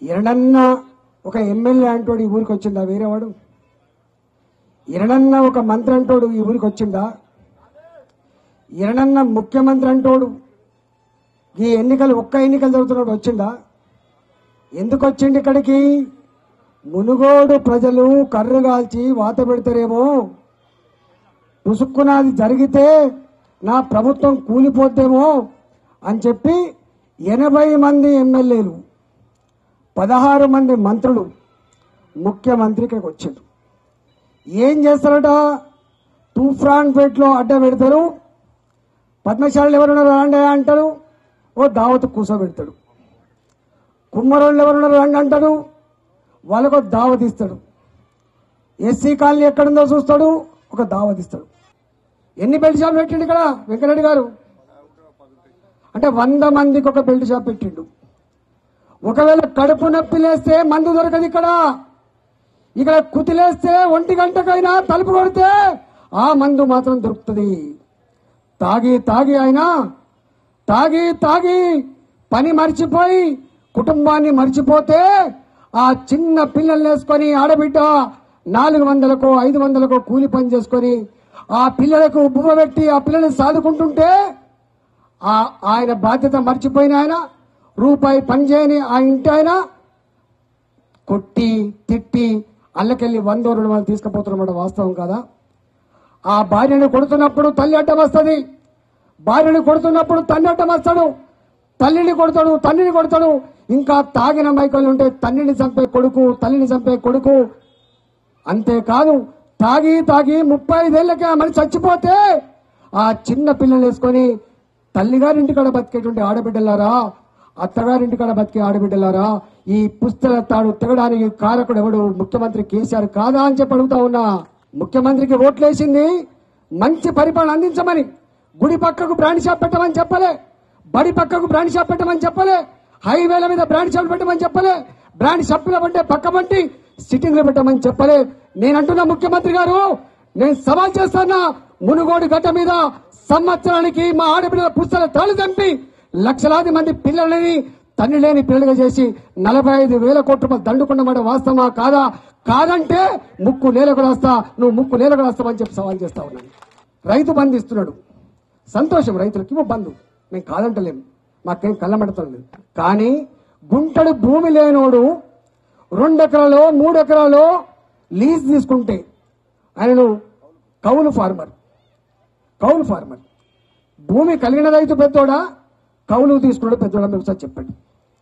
ఎరడన్నా ఒక ఎమ్మెల్యే అంటోడు ఈ ఊరికి వచ్చిందా వేరేవాడు ఎరడన్నా ఒక మంత్రి అంటోడు ఈ ఊరికి వచ్చిందా ఎరడన్నా ముఖ్యమంత్రి అంటోడు ఈ ఎన్నికలు ఒక్క ఎన్నికలు చదువుతున్నాడు వచ్చిందా ఎందుకు వచ్చింది ఇక్కడికి మునుగోడు ప్రజలు కర్రు కాల్చి వాత పెడతారేమో పుసుక్కునాది జరిగితే నా ప్రభుత్వం కూలిపోతేమో అని చెప్పి ఎనభై మంది ఎమ్మెల్యేలు పదహారు మంది మంత్రులు ముఖ్యమంత్రి ఇక్కడికి వచ్చారు ఏం చేస్తారట తూఫాన్ పేట్లో అడ్డ పెడతారు పద్మశాలలు ఎవరున్నారు రాండి అంటారు ఓ దావత్ కూర్చోబెడతాడు కుమ్మరోళ్ళు ఎవరున్నారు రండి అంటాడు వాళ్ళకు ఒక దావత్ ఇస్తాడు ఎస్సీ కాలనీ ఎక్కడుందో చూస్తాడు ఒక దావత్ ఇస్తాడు ఎన్ని బెల్ట్ షాప్ పెట్టిండు ఇక్కడ వెంకరెడ్డి గారు అంటే వంద మందికి ఒక బెల్ట్ షాప్ పెట్టిండు ఒకవేళ కడుపు నొప్పి లేస్తే మందు దొరకదు ఇక్కడ ఇక్కడ కుతిలేస్తే ఒంటి గంటకైనా తలుపు కొడితే ఆ మందు మాత్రం దొరుకుతుంది తాగి తాగి ఆయన తాగి తాగి పని మర్చిపోయి కుటుంబాన్ని మర్చిపోతే ఆ చిన్న పిల్లల్ని వేసుకొని ఆడబిడ్డ నాలుగు వందలకో ఐదు వందలకో కూలి పని చేసుకొని ఆ పిల్లలకు బువ్వ పెట్టి ఆ పిల్లల్ని సాదుకుంటుంటే ఆ ఆయన బాధ్యత మర్చిపోయిన ఆయన రూపాయి పని చేయని ఆ ఇంటి ఆయన కొట్టి తిట్టి అల్లకెళ్ళి వంద రెండు వందలు తీసుకుపోతున్నమాట వాస్తవం కదా ఆ భార్యను కొడుతున్నప్పుడు తల్లి అడ్డం వస్తుంది భార్యను కొడుతున్నప్పుడు తల్లి అడ్డం వస్తాడు తల్లిని కొడతాడు తల్లిని కొడతాడు ఇంకా తాగిన మైకలు ఉంటే తల్లిని చంపే కొడుకు తల్లిని చంపే కొడుకు అంతేకాదు తాగి తాగి ముప్పై ఐదేళ్లకే ఆ మనిషి చచ్చిపోతే ఆ చిన్న పిల్లలు వేసుకొని తల్లిగారింటికాడ బతికేటువంటి ఆడబిడ్డలారా అత్తగారింటికాడ బతికే ఆడబిడ్డలారా ఈ పుస్తల తాడు తెగడానికి కారకుడు ఎవడు ముఖ్యమంత్రి కేసీఆర్ కాదా అని చెప్పి అడుగుతా ఉన్నా ముఖ్యమంత్రికి ఓట్లేసింది మంచి పరిపాలన అందించమని గుడి పక్కకు బ్రాండ్ షాప్ పెట్టమని చెప్పలే బడి పక్కకు బ్రాండ్ షాప్ పెట్టమని చెప్పలే హైవేల మీద బ్రాండ్ షాప్ పెట్టమని చెప్పలే బ్రాండ్ షాపుల పట్టే పక్క వంటి సిట్టింగ్ లో పెట్టమని చెప్పలే నేను అంటున్నా ముఖ్యమంత్రి గారు నేను సవాల్ చేస్తున్నా మునుగోడు గడ్డ మీద సంవత్సరానికి మా ఆడపిల్లల పుస్తల తాళి చంపి లక్షలాది మంది పిల్లలని తండ్రి లేని పిల్లలుగా చేసి నలభై ఐదు వేల కోట్ల రూపాయలు దండుకున్నమాట వాస్తవమా కాదా కాదంటే ముక్కు నేలకు రాస్తా నువ్వు ముక్కు నేలకు రాస్తావని చెప్పి సవాల్ చేస్తా ఉన్నాను రైతు బంధు ఇస్తున్నాడు సంతోషం రైతులకి ఇవ్వ బంధు మేము కాదంటలేం మాకేం కళ్ళమడతాం లేదు కానీ గుంటడు భూమి లేనోడు రెండు ఎకరాలు మూడు ఎకరాలు లీజ్ తీసుకుంటే ఆయనను కౌలు ఫార్మర్ కౌలు ఫార్మర్ భూమి కలిగిన రైతు పెద్దోడా కౌలు తీసుకున్నాడు పెద్దోడా మీరు ఒకసారి చెప్పండి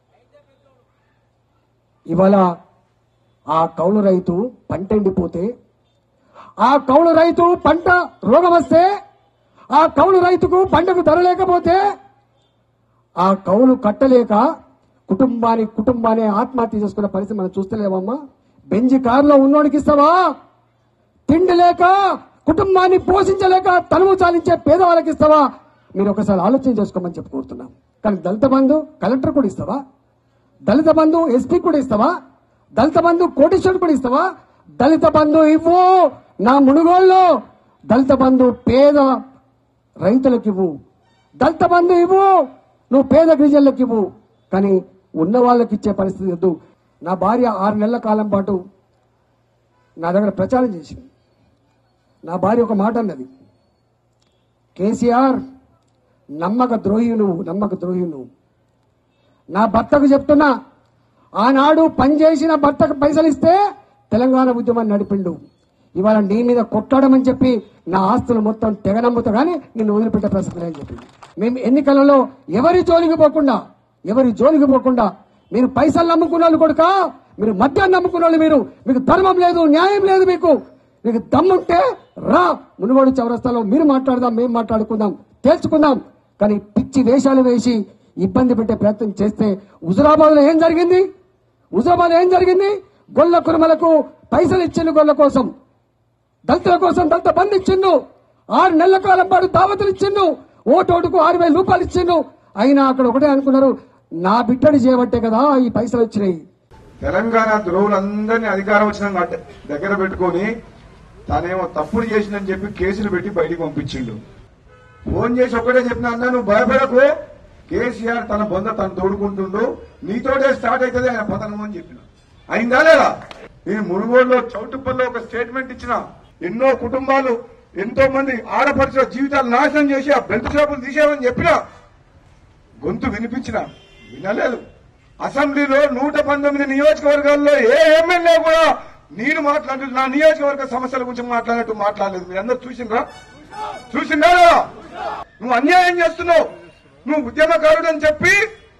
ఇవాళ ఆ కౌలు రైతు పంట ఎండిపోతే ఆ కౌలు రైతు పంట రోగం వస్తే ఆ కౌలు రైతుకు పంటకు ధర లేకపోతే ఆ కౌలు కట్టలేక కుటుంబాన్ని కుటుంబాన్ని ఆత్మహత్య చేసుకున్న పరిస్థితి మనం చూస్తలేమమ్మా బెంజి కారులో ఉన్నోడికి ఇస్తావా తిండి లేక కుటుంబాన్ని పోషించలేక తనువు చాలించే పేదవాళ్ళకి ఇస్తావా మీరు ఒకసారి ఆలోచన చేసుకోమని చెప్పి కోరుతున్నాం కానీ దళిత బంధు కలెక్టర్ కూడా ఇస్తావా దళిత బంధు ఎస్పీ కూడా ఇస్తావా దళిత బంధు కోటేశ్వరుడు కూడా ఇస్తావా దళిత బంధు ఇవ్వు నా మునుగోళ్ళు దళిత బంధు పేద రైతులకు ఇవ్వు దళిత బంధు ఇవ్వు నువ్వు పేద గిరిజనులకు ఇవ్వు కానీ ఉన్న వాళ్ళకి ఇచ్చే పరిస్థితి వద్దు నా భార్య ఆరు నెలల కాలం పాటు నా దగ్గర ప్రచారం చేసింది నా భార్య ఒక మాట అన్నది కేసీఆర్ నమ్మక ద్రోహి నువ్వు నమ్మక ద్రోహి నువ్వు నా భర్తకు చెప్తున్నా ఆనాడు పనిచేసిన భర్తకు పైసలు ఇస్తే తెలంగాణ ఉద్యమాన్ని నడిపిండు ఇవాళ నీ మీద కొట్టడమని చెప్పి నా ఆస్తులు మొత్తం తెగనమ్ముతా కానీ నిన్ను వదిలిపెట్టే ప్రసక్తి లేదని చెప్పింది మేము ఎన్నికలలో ఎవరి జోలికి పోకుండా ఎవరి జోలికి పోకుండా మీరు పైసలు నమ్ముకున్న వాళ్ళు కొడుక మీరు మద్యాన్ని నమ్ముకున్న వాళ్ళు మీరు మీకు ధర్మం లేదు న్యాయం లేదు మీకు మీకు దమ్ముంటే రా మునుగోడు చౌరస్తాలో మీరు మాట్లాడదాం మేము మాట్లాడుకుందాం తేల్చుకుందాం కానీ పిచ్చి వేషాలు వేసి ఇబ్బంది పెట్టే ప్రయత్నం చేస్తే హుజురాబాద్ లో ఏం జరిగింది హుజురాబాద్ ఏం జరిగింది గొల్ల కురుమలకు పైసలు ఇచ్చిండు గొల్ల కోసం దళితుల కోసం దళిత బంధు ఇచ్చిండు ఆరు నెలల కాలం పాటు దావతులు ఇచ్చిండు ఓటోటుకు ఆరు వేల రూపాయలు ఇచ్చిండు అయినా అక్కడ ఒకటే అనుకున్నారు నా బిడ్డని చేయబట్టే కదా ఈ పైసలు వచ్చినాయి తెలంగాణ ద్రోవులందరినీ అధికారం వచ్చిన గడ్డ- దగ్గర పెట్టుకొని తానేమో తప్పుడు చేసిందని చెప్పి కేసులు పెట్టి బయటికి పంపించిండు ఫోన్ చేసి ఒక్కటే చెప్పిన అన్న నువ్వు భయపడకు కేసీఆర్ తన బొంద తను తోడుకుంటుండు నీతోటే స్టార్ట్ అవుతుంది ఆయన పతనం అని చెప్పిన అయిందా లేదా నేను మునుగోడులో చౌటుప్పల్లో ఒక స్టేట్మెంట్ ఇచ్చిన ఎన్నో కుటుంబాలు ఎంతో మంది ఆడపడుచుల జీవితాలు నాశనం చేసి ఆ బెల్ట్ షాపులు తీసేయమని చెప్పిన గొంతు వినిపించిన వినలేదు అసెంబ్లీలో నూట పంతొమ్మిది నియోజకవర్గాల్లో ఏ ఎమ్మెల్యే కూడా నేను మాట్లాడు నా నియోజకవర్గ సమస్యల గురించి మాట్లాడినట్టు మాట్లాడలేదు మీరందరూ చూసిండ్రా చూసిందా లేదా? నువ్వు అన్యాయం చేస్తున్నావు నువ్వు ఉద్యమకారుడు అని చెప్పి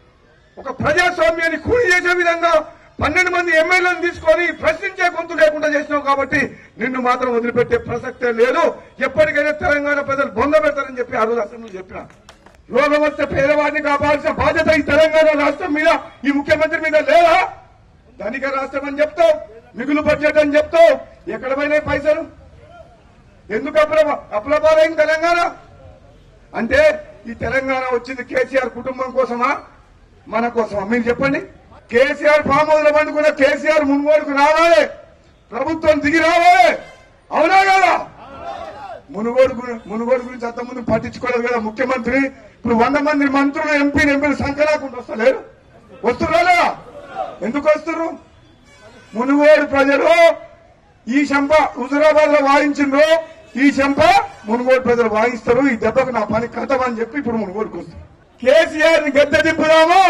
ఒక ప్రజాస్వామ్యాన్ని కూలి చేసే విధంగా పన్నెండు మంది ఎమ్మెల్యేలను తీసుకొని ప్రశ్నించే గొంతు లేకుండా చేసినావు కాబట్టి నిన్ను మాత్రం వదిలిపెట్టే ప్రసక్తే లేదు ఎప్పటికైనా తెలంగాణ ప్రజలు బొంద పెడతారని చెప్పి ఆ రోజు అసెంబ్లీ చెప్పిన రోగం వస్తే పేదవాడిని కాపాల్సిన బాధ్యత ఈ తెలంగాణ రాష్ట్రం మీద ఈ ముఖ్యమంత్రి మీద లేదా ధనిక రాష్ట్రం అని చెప్తావు మిగులు బడ్జెట్ అని చెప్తావు ఎక్కడ పోయినాయి పైసలు ఎందుకు అప్పుల అప్పులపాలైంది తెలంగాణ అంటే ఈ తెలంగాణ వచ్చింది కేసీఆర్ కుటుంబం కోసమా మన కోసమా మీరు చెప్పండి కేసీఆర్ ఫామ్ హౌస్ లో పండుకున్న కేసీఆర్ మున్గోడుకు రావాలి ప్రభుత్వం దిగి రావాలి అవునా కదా మునుగోడు గురి- మునుగోడు గురించి అంత ముందు పట్టించుకోలేదు కదా ముఖ్యమంత్రి ఇప్పుడు వంద మంది మంత్రులు ఎంపీలు ఎంపీలు సంఖ్యలాకుండా వస్తలేరు వస్తున్నారా ఎందుకు వస్తున్నారు మునుగోడు ప్రజలు ఈ శంప హుజురాబాద్ లో వాయించిండ్రు ఈ శంప మునుగోడు ప్రజలు వాయిస్తారు ఈ దెబ్బకు నా పని కథమని చెప్పి ఇప్పుడు మునుగోడుకు వస్తుంది కేసీఆర్ ని గద్దె దింపుదామా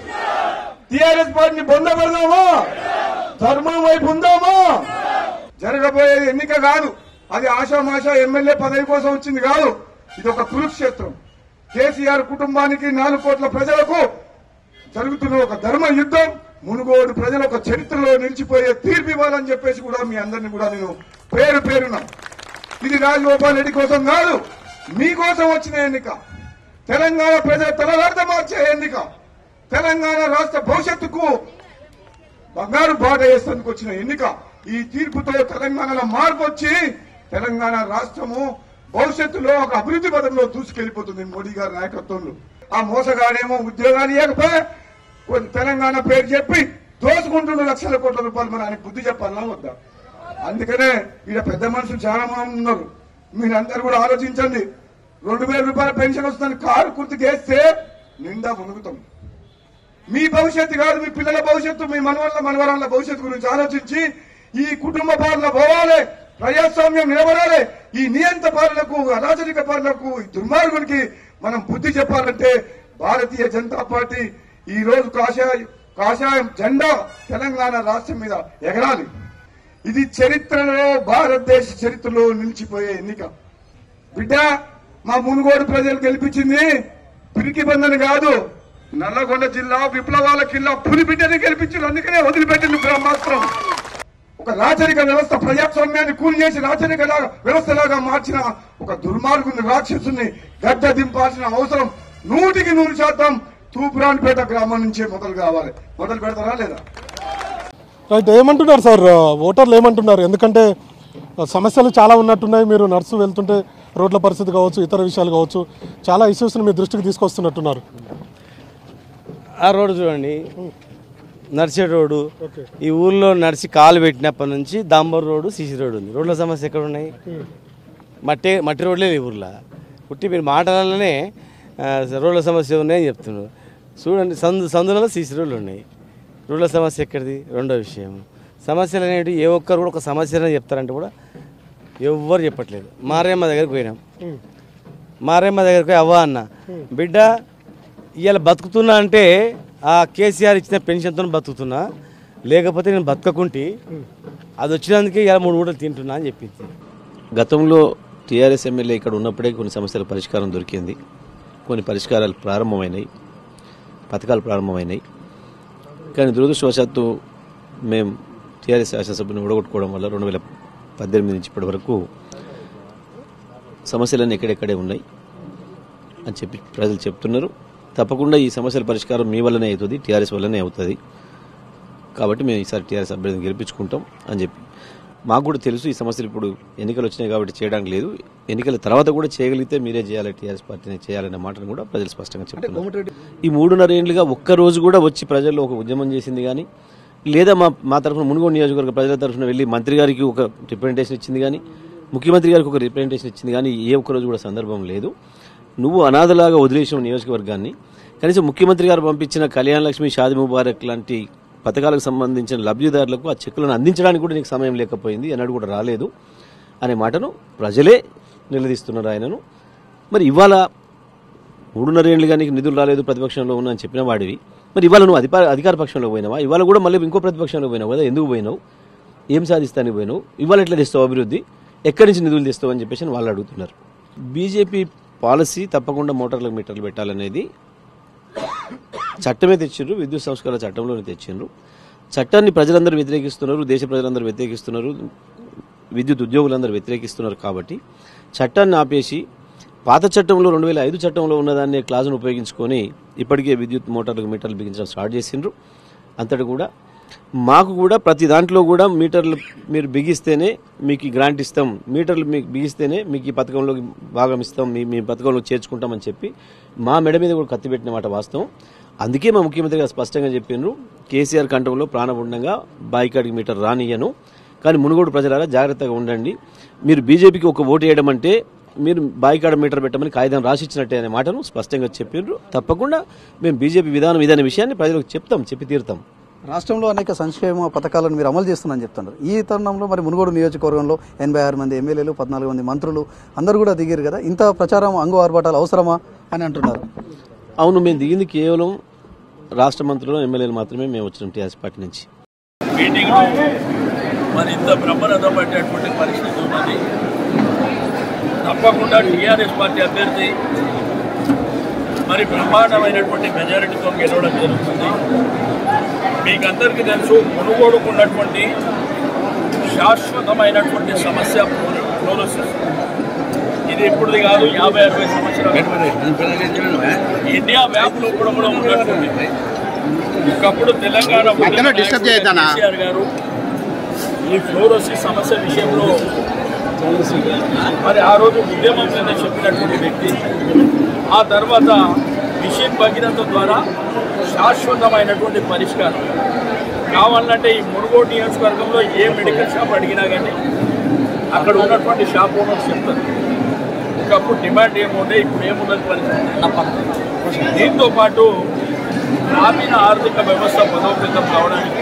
టీఆర్ఎస్ పార్టీని బొంద పెడదామా ధర్మం వైపు ఉందామా జరగబోయేది ఎన్నిక కాదు అది ఆషామాషా ఎమ్మెల్యే పదవి కోసం వచ్చింది కాదు ఇది ఒక కురుక్షేత్రం కేసీఆర్ కుటుంబానికి నాలుగు కోట్ల ప్రజలకు జరుగుతున్న ఒక ధర్మ యుద్ధం మునుగోడు ప్రజల ఒక చరిత్రలో నిలిచిపోయే తీర్పు ఇవ్వాలని చెప్పేసి కూడా మీ అందరిని కూడా నేను పేరు పేరున ఇది రాజగోపాల్ రెడ్డి కోసం కాదు మీకోసం వచ్చిన ఎన్నిక తెలంగాణ ప్రజల తలరాత మార్చే ఎన్నిక తెలంగాణ రాష్ట్ర భవిష్యత్తుకు బంగారు బాట వేసేందుకు వచ్చిన ఎన్నిక ఈ తీర్పుతో తెలంగాణలో మార్పు వచ్చి తెలంగాణ రాష్ట్రము భవిష్యత్తులో ఒక అభివృద్ధి పదంలో దూసుకెళ్లిపోతుంది మోడీ గారి నాయకత్వంలో ఆ మోసగాడేమో ఉద్యోగాలు ఇవ్వకపోతే కొన్ని తెలంగాణ పేరు చెప్పి దోసుకుంటున్న లక్షల కోట్ల రూపాయలు మరి ఆయనకు బుద్ధి చెప్పాలన్నా వద్దా అందుకనే ఈడ పెద్ద మనుషులు చాలా మంది ఉన్నారు మీరందరూ కూడా ఆలోచించండి రెండు వేల రూపాయల పెన్షన్ వస్తుందని కారు గుర్తుకేస్తే నిండా మునుగుతాం మీ భవిష్యత్తు కాదు మీ పిల్లల భవిష్యత్తు మీ మనవళ్ళ మనవరాళ్ళ భవిష్యత్తు గురించి ఆలోచించి ఈ కుటుంబ పాలన పోవాలి ప్రజాస్వామ్యం నిలబడాలి ఈ నియంత పాలనకు అరాజరిక పాలనకు ఈ దుర్మార్గునికి మనం బుద్ధి చెప్పాలంటే భారతీయ జనతా పార్టీ ఈ రోజు కాషాయ కాషాయం జెండా తెలంగాణ రాష్ట్రం మీద ఎగరాలి ఇది చరిత్రలో భారతదేశ చరిత్రలో నిలిచిపోయే ఎన్నిక బిడ్డ మా మునుగోడు ప్రజలు గెలిపించింది పిరికి బందని కాదు నల్లగొండ జిల్లా విప్లవాల కిల్లా పులి బిడ్డని గెలిపించారు అందుకనే వదిలిపెట్టింది బ్రహ్మాస్త్రం ఒక రాచరిక వ్యవస్థ ప్రజాస్వామ్యాన్ని కూలి చేసి రాచరిక లాగా- వ్యవస్థలాగా మార్చిన ఒక దుర్మార్గుని రాక్షసుని గడ్డ దింపాల్సిన అవసరం నూటికి నూరు శాతం తూపురాన్పేట గ్రామం నుంచే మొదలు కావాలి మొదలు పెడతారా లేదా రైట్ ఏమంటున్నారు సార్ ఓటర్లు ఏమంటున్నారు ఎందుకంటే ఆ, సమస్యలు చాలా ఉన్నట్టున్నాయి మీరు నడుస్తూ వెళ్తుంటే రోడ్ల పరిస్థితి కావచ్చు ఇతర విషయాలు కావచ్చు చాలా ఇష్యూస్ని మీ దృష్టికి తీసుకొస్తున్నట్టున్నారు ఆ రోడ్డు చూడండి నడిచే రోడ్డు ఓకే ఈ ఊర్లో నడిచి కాలు పెట్టినప్పటి నుంచి దాంబర్ రోడ్డు సిసి రోడ్డు ఉంది రోడ్ల సమస్య ఎక్కడ ఉన్నాయి మట్టి మట్టి రోడ్లే లేవు ఊర్లో పుట్టి మీరు మాటలలోనే ఆ, రోడ్ల సమస్య ఉన్నాయని చెప్తున్నారు చూడండి సందు సందులలో సిసి రోడ్లు ఉన్నాయి రోడ్ల సమస్య ఎక్కడిది రెండో విషయం సమస్యలు అనేవి ఏ ఒక్కరు కూడా ఒక సమస్యనే చెప్తారంటే కూడా ఎవ్వరు చెప్పట్లేదు మారేమ్మ దగ్గరికి పోయినాం మారేమ్మ దగ్గరికి పోయి అవ్వ అన్న బిడ్డ ఇవాళ బతుకుతున్నా అంటే ఆ కేసీఆర్ ఇచ్చిన పెన్షన్తో బతుకుతున్నా లేకపోతే నేను బతకకుంటే అది వచ్చినందుకే ఇలా మూడు మూటలు తింటున్నా అని చెప్పింది గతంలో టీఆర్ఎస్ ఎమ్మెల్యే ఇక్కడ ఉన్నప్పుడే కొన్ని సమస్యల పరిష్కారం దొరికింది కొన్ని పరిష్కారాలు ప్రారంభమైనాయి పథకాలు ప్రారంభమైనాయి కానీ దురదృష్టవశాత్తు మేము టీఆర్ఎస్ శాసనసభ్యుని ఓడగొట్టుకోవడం వల్ల రెండు వేల పద్దెనిమిది నుంచి ఇప్పటి వరకు సమస్యలన్నీ ఎక్కడెక్కడే ఉన్నాయి అని చెప్పి ప్రజలు చెప్తున్నారు తప్పకుండా ఈ సమస్యల పరిష్కారం మీ వల్లనే అవుతుంది టీఆర్ఎస్ వల్లనే అవుతుంది కాబట్టి మేము ఈసారి టీఆర్ఎస్ అభ్యర్థిని గెలిపించుకుంటాం అని చెప్పి మాకు కూడా తెలుసు ఈ సమస్యలు ఇప్పుడు ఎన్నికలు వచ్చినాయి కాబట్టి చేయడానికి లేదు ఎన్నికల తర్వాత కూడా చేయగలిగితే మీరే చేయాలి టీఆర్ఎస్ పార్టీని చేయాలనే మాటను కూడా ప్రజలు స్పష్టంగా చెప్తున్నారు ఈ మూడున్నర ఏళ్ళుగా ఒక్క రోజు కూడా వచ్చి ప్రజల్లో ఒక ఉద్యమం చేసింది కానీ లేదా మా మా తరఫున మునుగోడు నియోజకవర్గ ప్రజల తరఫున వెళ్ళి మంత్రి గారికి ఒక రిప్రజెంటేషన్ ఇచ్చింది కానీ ముఖ్యమంత్రి గారికి ఒక రిప్రజెంటేషన్ ఇచ్చింది కానీ ఏ ఒక్క రోజు కూడా సందర్భం లేదు నువ్వు అనాథలాగా వదిలేసావు నియోజకవర్గాన్ని కనీసం ముఖ్యమంత్రి గారు పంపించిన కళ్యాణ లక్ష్మి షాది ముబారక్ లాంటి పథకాలకు సంబంధించిన లబ్ధిదారులకు ఆ చెక్కులను అందించడానికి కూడా నీకు సమయం లేకపోయింది ఎన్నడూ కూడా రాలేదు అనే మాటను ప్రజలే నిలదీస్తున్నారు ఆయనను మరి ఇవాళ మూడున్నర ఏళ్ళుగా నీకు నిధులు రాలేదు ప్రతిపక్షంలో ఉన్నా అని చెప్పిన వాడివి మరి ఇవాళ నువ్వు అధికార అధికార పక్షంలో పోయినావా ఇవాళ కూడా మళ్ళీ ఇంకో ప్రతిపక్షంలో పోయినావు కదా ఎందుకు పోయినావు ఏం సాధిస్తానికి పోయినావు ఇవాళ ఎట్లా తెస్తావు అభివృద్ధి ఎక్కడి నుంచి నిధులు తెస్తావు అని చెప్పేసి వాళ్ళు అడుగుతున్నారు బీజేపీ పాలసీ తప్పకుండా మోటార్లకు మీటర్లు పెట్టాలనేది చట్టమే తెచ్చిండ్రు విద్యుత్ సంస్కరణ చట్టంలోనే తెచ్చిండ్రు చట్టాన్ని ప్రజలందరూ వ్యతిరేకిస్తున్నారు దేశ ప్రజలందరూ వ్యతిరేకిస్తున్నారు విద్యుత్ ఉద్యోగులందరూ వ్యతిరేకిస్తున్నారు కాబట్టి చట్టాన్ని ఆపేసి పాత చట్టంలో రెండు వేల ఐదు చట్టంలో ఉన్నదాన్ని క్లాజును ఉపయోగించుకొని ఇప్పటికే విద్యుత్ మోటార్లకు మీటర్లు బిగించడం స్టార్ట్ చేసిండ్రు అంతటి కూడా మాకు కూడా ప్రతి దాంట్లో కూడా మీటర్లు మీరు బిగిస్తేనే మీకు ఈ గ్రాంట్ ఇస్తాం మీటర్లు మీకు బిగిస్తేనే మీకు ఈ పథకంలో భాగం ఇస్తాం మీ మీ పథకంలో చేర్చుకుంటామని చెప్పి మా మెడ మీద కూడా కత్తి పెట్టిన మాట వాస్తవం అందుకే మా ముఖ్యమంత్రి గారు స్పష్టంగా చెప్పిండ్రు కేసీఆర్ కంఠంలో ప్రాణపుండంగా బాయికాడికి మీటర్ రానియను కానీ మునుగోడు ప్రజలారా జాగ్రత్తగా ఉండండి మీరు బీజేపీకి ఒక ఓటు వేయడం అంటే మీరు బాయికాడ మీటర్ పెట్టమని కాగితం రాసిచ్చినట్టే అనే మాటను స్పష్టంగా చెప్పిండ్రు తప్పకుండా మేము బీజేపీ విధానం ఇదనే విషయాన్ని ప్రజలకు చెప్తాం చెప్పి తీరుతాం రాష్ట్రంలో అనేక సంక్షేమ పథకాలను మీరు అమలు చేస్తున్నారని చెప్తున్నారు ఈ తరుణంలో మరి మునుగోడు నియోజకవర్గంలో ఎనభై ఆరు మంది ఎమ్మెల్యేలు పద్నాలుగు మంది మంత్రులు అందరూ కూడా దిగారు కదా ఇంత ప్రచారం అంగు ఆర్భాటాలు అవసరమా అని అంటున్నారు అవును మేము దిగింది కేవలం రాష్ట్ర మంత్రులు ఎమ్మెల్యేలు మాత్రమే మేము వచ్చినాం టీఆర్ఎస్ పార్టీ నుంచి మీటింగ్లో మరి ఇంత బ్రహ్మరథం పట్టేటువంటి పరిస్థితి ఉన్నది తప్పకుండా టీఆర్ఎస్ పార్టీ అభ్యర్థి మరి బ్రహ్మాండమైనటువంటి మెజారిటీతో గెలవడం జరుగుతుంది మీకు అందరికీ తెలుసు మునుగోడుకున్నటువంటి శాశ్వతమైనటువంటి సమస్య ఫ్లోరోసిస్ ఇది ఇప్పుడుది కాదు యాభై అరవై సంవత్సరాలు ఇండియా వ్యాప్లో కూడా కూడా ఉన్నటువంటి ఒకప్పుడు తెలంగాణ కేసీఆర్ గారు ఈ ఫ్లోరోసిస్ సమస్య విషయంలో మరి ఆ రోజు ఉద్యమం మీద చెప్పినటువంటి వ్యక్తి ఆ తర్వాత మిషన్ భగీరథ ద్వారా శాశ్వతమైనటువంటి పరిష్కారం కావాలంటే ఈ మునుగోడు నియోజకవర్గంలో ఏ మెడికల్ షాప్ అడిగినా కానీ అక్కడ ఉన్నటువంటి షాప్ ఓనర్స్ చెప్తారు ఒకప్పుడు డిమాండ్ ఏముండే ఇప్పుడు ఏమున్నది పరిస్థితి దీంతో పాటు గ్రామీణ ఆర్థిక వ్యవస్థ బలోపేతం కావడానికి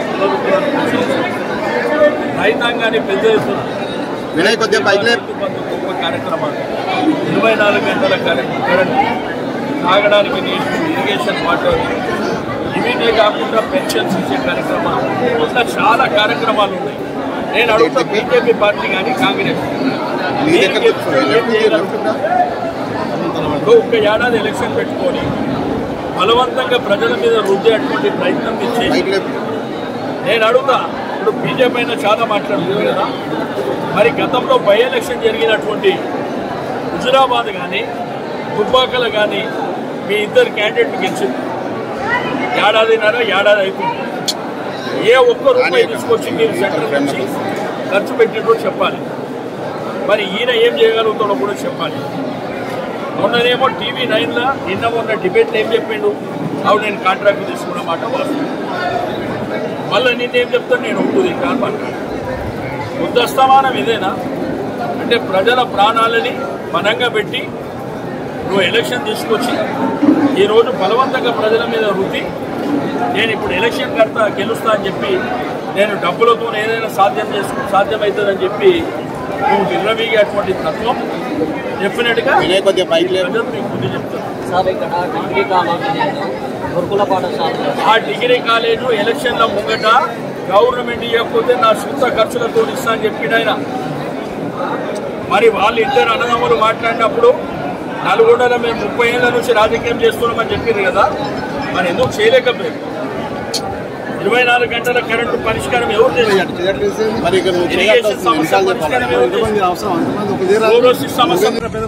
రైతాంగాన్ని పెద్ద ఎత్తున వినయ్ కొద్దిగా పైకి లేపు. రైతు బంధు గొప్ప కార్యక్రమాలు ఇరవై నాలుగు గంటల కరెంట్ కరెంట్ తాగడానికి నీరు ఇరిగేషన్ వాటర్ ఇవన్నీ కాకుండా పెన్షన్స్ ఇచ్చే కార్యక్రమాలు ఇట్లా చాలా కార్యక్రమాలు ఉన్నాయి నేను అడుగుతా బీజేపీ పార్టీ కానీ కాంగ్రెస్ మీ దగ్గర ఏం చేయగలుగుతుందా? ఇప్పుడు ఒక్క ఏడాది ఎలక్షన్ పెట్టుకొని బలవంతంగా ప్రజల మీద రుద్దేటువంటి ప్రయత్నం మీరు చేసి పైకి లేపు. నేను అడుగుతా ఇప్పుడు బీజేపీ అయినా చాలా మాట్లాడుతుంది కదా మరి గతంలో బై ఎలక్షన్ జరిగినటువంటి హుజురాబాద్ కానీ దుబ్బాకలు కానీ మీ ఇద్దరు క్యాండిడేట్లు గెలిచింది ఏడాదిన్నర ఏడాది అయిపోయింది ఏ ఒక్క రూపాయి తీసుకొచ్చి మీరు సెంటర్ నుంచి ఖర్చు పెట్టినట్టు చెప్పాలి మరి ఈయన ఏం చేయగలుగుతాడో కూడా చెప్పాలి మొన్ననేమో టీవీ నైన్లో నిన్న మొన్న డిబేట్లో ఏం చెప్పిండు అవును నేను కాంట్రాక్ట్ తీసుకున్న మాట వాస్తవం మళ్ళీ నిన్నేం చెప్తాను నేను ఉంటుంది కాన్పంట ఉద్దస్తమానం ఇదేనా అంటే ప్రజల ప్రాణాలని మనంగా పెట్టి నువ్వు ఎలక్షన్ తీసుకొచ్చి ఈరోజు బలవంతంగా ప్రజల మీద రుద్ది నేను ఇప్పుడు ఎలక్షన్ కడతా గెలుస్తా అని చెప్పి నేను డబ్బులతో ఏదైనా సాధ్యం చేసుకు సాధ్యమవుతుందని చెప్పి నువ్వు విర్రవీగేటువంటి తత్వం డెఫినెట్గా వినయ్ కొద్దిగా పైకి లేపు. ప్రజలు మీకు బుద్ధి చెప్తారు సార్ ఇక్కడ డిగ్రీ కాలేజీలో గురుకుల పాఠశాలలో ఆ డిగ్రీ కాలేజు ఎలక్షన్ల ముంగట గవర్నమెంట్ ఇవ్వకపోతే నా సొంత ఖర్చులతో ఇస్తా అని చెప్పిన ఆయన మరి వాళ్ళు ఇద్దరు అన్నదమ్ములు మాట్లాడినప్పుడు నల్గొండలో మేము ముప్పై ఏళ్ళ నుంచి రాజకీయం చేస్తున్నామని చెప్పింది కదా మరి ఎందుకు చేయలేకపోయారు ఇరవై నాలుగు గంటల కరెంటు పరిష్కారం ఎవరు చేశారు మరి ఇక నువ్వు ఇరిగేషన్ చేయాల్సిన సమస్య నిమిషాలు పరిష్కారం చెప్పాలి. ఎవరు చేశారు? అవసరం అంతమంది ఒక తీరా ఫ్లోరోసిస్ సమస్య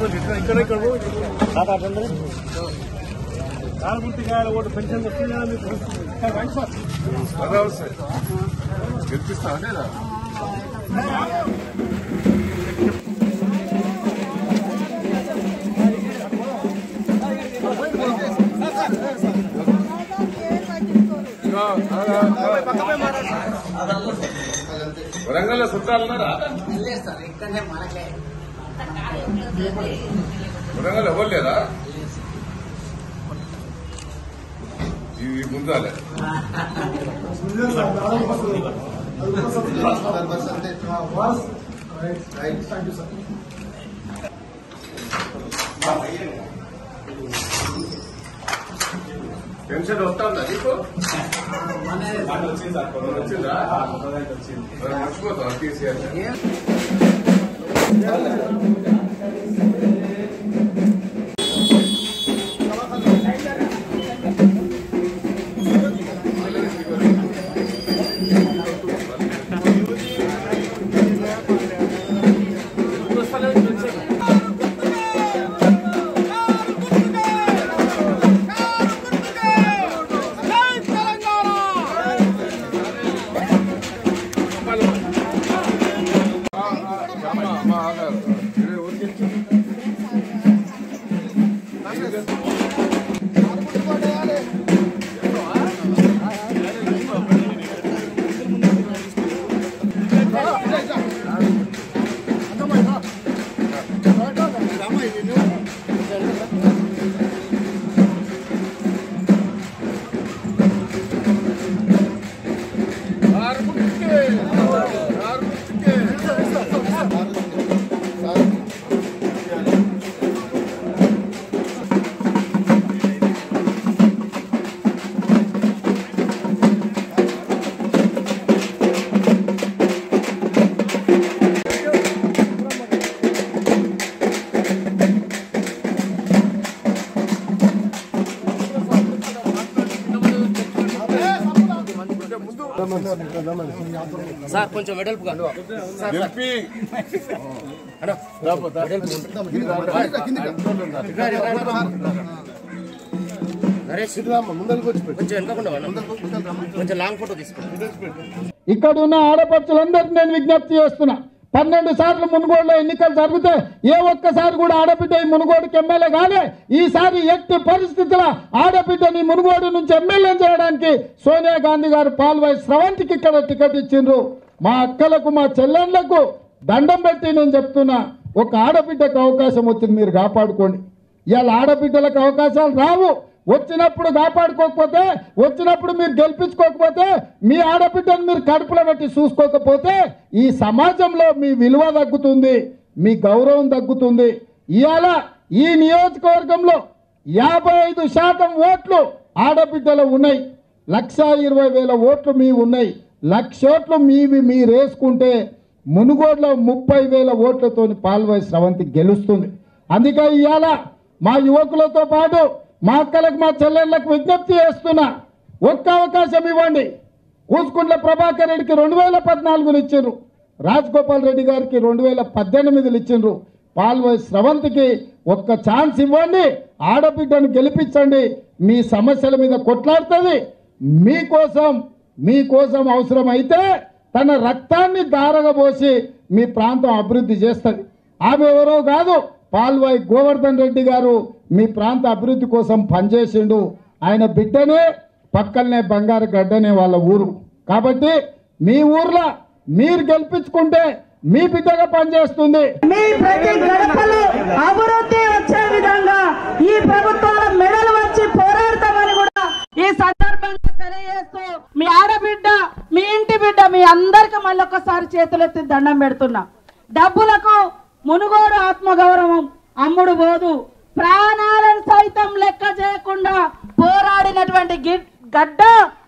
గెలిపిస్తా లేదా వరంగల్ చుట్టాలన్నారా వరంగల్ ఎవరు లేదా ఇది ముందాలే పెన్షన్ వస్తుందా నీకు వచ్చిందా మర్చిపోతావు కేసీఆర్ సార్ కొంచెం వెడల్పుగా ఎంపీ నరేష్ కొంచెం వెనకకుండా కొంచెం లాంగ్ ఫోటో తీసుకోండి ఇక్కడ ఉన్న ఆడపడుచులందరికీ నేను విజ్ఞప్తి చేస్తున్నా పన్నెండు సార్లు మునుగోడులో ఎన్నికలు జరిగితే ఏ ఒక్కసారి కూడా ఆడబిడ్డ ఈ మునుగోడుకి ఎమ్మెల్యే కాలే ఈసారి ఎట్టి పరిస్థితుల ఆడబిడ్డని మునుగోడు నుంచి ఎమ్మెల్యే చేయడానికి సోనియా గాంధీ గారు పాల్వాయి స్రవంతికి ఇక్కడ టికెట్ ఇచ్చిండ్రు మా అక్కలకు మా చెల్లెళ్లకు దండం పెట్టి నేను చెప్తున్నా ఒక ఆడబిడ్డకు అవకాశం వచ్చింది మీరు కాపాడుకోండి ఇవాళ ఆడబిడ్డలకు అవకాశాలు రావు వచ్చినప్పుడు కాపాడుకోకపోతే వచ్చినప్పుడు మీరు గెలిపించుకోకపోతే మీ ఆడబిడ్డను మీరు కడుపులో పెట్టి చూసుకోకపోతే ఈ సమాజంలో మీ విలువ తగ్గుతుంది మీ గౌరవం తగ్గుతుంది ఇవాళ ఈ నియోజకవర్గంలో యాభై ఐదు శాతం ఓట్లు ఆడబిడ్డలు ఉన్నాయి లక్ష ఇరవై వేల ఓట్లు మీ ఉన్నాయి లక్ష ఓట్లు మీవి మీరు వేసుకుంటే మునుగోడులో ముప్పై వేల ఓట్లతోని పాల్వాయి స్రవంతి గెలుస్తుంది అందుకే ఇవాళ మా యువకులతో పాటు మా అక్కలకు మా చెల్లెళ్ళకు విజ్ఞప్తి చేస్తున్నా ఒక్క అవకాశం ఇవ్వండి కూసుకుంట్ల ప్రభాకర్ రెడ్డికి రెండు వేల పద్నాలుగులు ఇచ్చిండ్రు రాజగోపాల్ రెడ్డి గారికి రెండు వేల పద్దెనిమిదిలు ఇచ్చిండ్రు పాల్వాయి స్రవంతికి ఒక్క ఛాన్స్ ఇవ్వండి ఆడబిడ్డను గెలిపించండి మీ సమస్యల మీద కొట్లాడుతుంది మీకోసం మీకోసం అవసరమైతే తన రక్తాన్ని దారగా పోసి మీ ప్రాంతం అభివృద్ధి చేస్తుంది ఆమె ఎవరో కాదు పాల్వాయి గోవర్ధన్ రెడ్డి గారు మీ ప్రాంత అభివృద్ధి కోసం పనిచేసిండు ఆయన బిడ్డనే పక్కనే బంగారు గడ్డనే వాళ్ళ ఊరు కాబట్టి మీ ఊర్లో మీరు గెలిపించుకుంటే మీ బిడ్డగా పనిచేస్తుంది మీ ప్రతి గడపలో అభివృద్ధి వచ్చే విధంగా ఈ ప్రభుత్వాల మెడలు వచ్చి పోరాడతామని కూడా ఈ సందర్భంగా తెలియజేస్తూ మీ ఆడబిడ్డ మీ ఇంటి బిడ్డ మీ అందరికి మళ్ళీ ఒక్కసారి చేతులెత్తి దండం పెడుతున్నా డబ్బులకు మునుగోడు ఆత్మగౌరవం అమ్ముడు పోదు ప్రాణాలను సైతం లెక్క చేయకుండా పోరాడినటువంటి గి- గడ్డ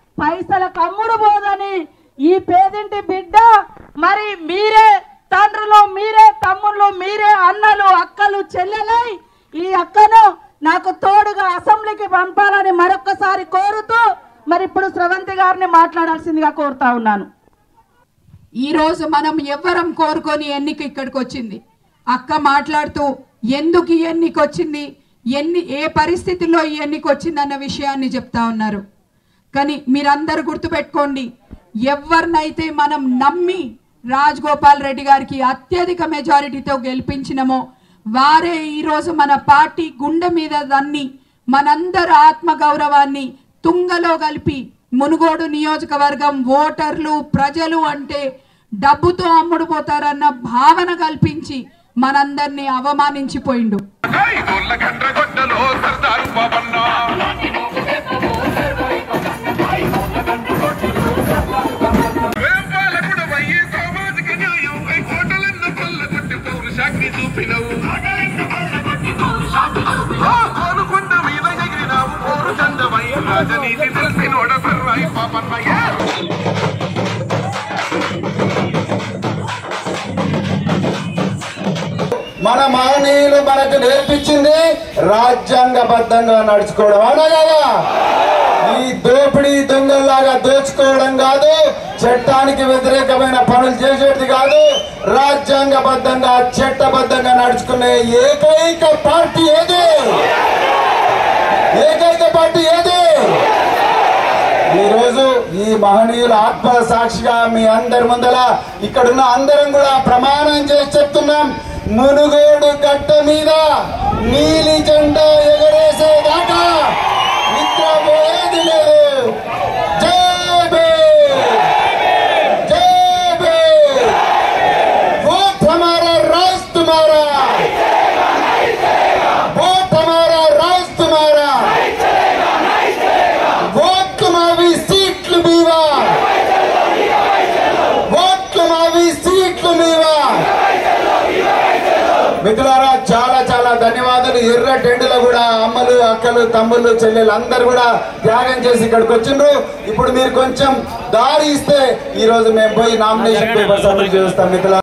పైసలకు అమ్ముడు పోదని ఈ పేదింటి బిడ్డ మరి మీరే తండ్రులు మీరే తమ్ముళ్ళు మీరే అన్నలు అక్కలు చెల్లెలై ఈ అక్కను నాకు తోడుగా అసెంబ్లీకి పంపాలని మరొక్కసారి కోరుతూ మరి ఇప్పుడు స్రవంతి గారిని మాట్లాడాల్సిందిగా కోరుతా ఉన్నాను ఈ రోజు మనం ఎవ్వరం కోరుకొని ఎన్నిక ఇక్కడికి వచ్చింది అక్క మాట్లాడుతూ ఎందుకు ఈ ఎన్నిక వచ్చింది ఎన్ని ఏ పరిస్థితిలో ఈ ఎన్నిక వచ్చింది అన్న విషయాన్ని చెప్తా ఉన్నారు కానీ మీరందరూ గుర్తుపెట్టుకోండి ఎవరినైతే మనం నమ్మి రాజ్ గోపాల్ రెడ్డి గారికి అత్యధిక మెజారిటీతో గెలిపించినమో వారే ఈరోజు మన పార్టీ గుండె మీద దన్ని మనందరి ఆత్మ గౌరవాన్ని తుంగలో కలిపి మునుగోడు నియోజకవర్గం ఓటర్లు ప్రజలు అంటే డబ్బుతో అమ్ముడుపోతారన్న భావన కల్పించి మనందరినీ అవమానించిపోయిండు గొడ్ల గండ్రగొడ్డలో సర్దారు బాబన్న మనకు నేర్పించింది రాజ్యాంగబద్ధంగా నడుచుకోవడం అవునా కదా ఈ దోపిడీ దొంగల్లాగా దోచుకోవడం కాదు చట్టానికి వ్యతిరేకమైన పనులు చేసేది కాదు రాజ్యాంగబద్ధంగా చట్టబద్ధంగా నడుచుకునే ఏకైక పార్టీ ఏది ఏకైక పార్టీ ఏది ఈ రోజు ఈ మహనీయుల ఆత్మ సాక్షిగా మీ అందరి ముందల ఇక్కడున్న అందరం కూడా ప్రమాణం చేసి చెప్తున్నాం మునుగోడు గడ్డ మీద నీలి జెండా ఎగరేసేదాకా నిద్రపోయేది లేదు జై భీమ్! జై భీమ్! वोट हमारा राज तुम्हारा वोट हमारा राज तुम्हारा वोट मावी सीట్లు మీవా ఓట్లు మావి సీట్లు మీవా మిత్రులారా చాలా చాలా ధన్యవాదాలు ఎర్ర టెండులో కూడా అమ్మలు అక్కలు తమ్ముళ్ళు చెల్లెలు అందరు కూడా త్యాగం చేసి ఇక్కడికి వచ్చిండ్రు ఇప్పుడు మీరు కొంచెం దారి ఇస్తే ఈ రోజు మేము పోయి నామినేషన్ పేపర్ సబ్మిట్ చేస్తాం మిత్రులారా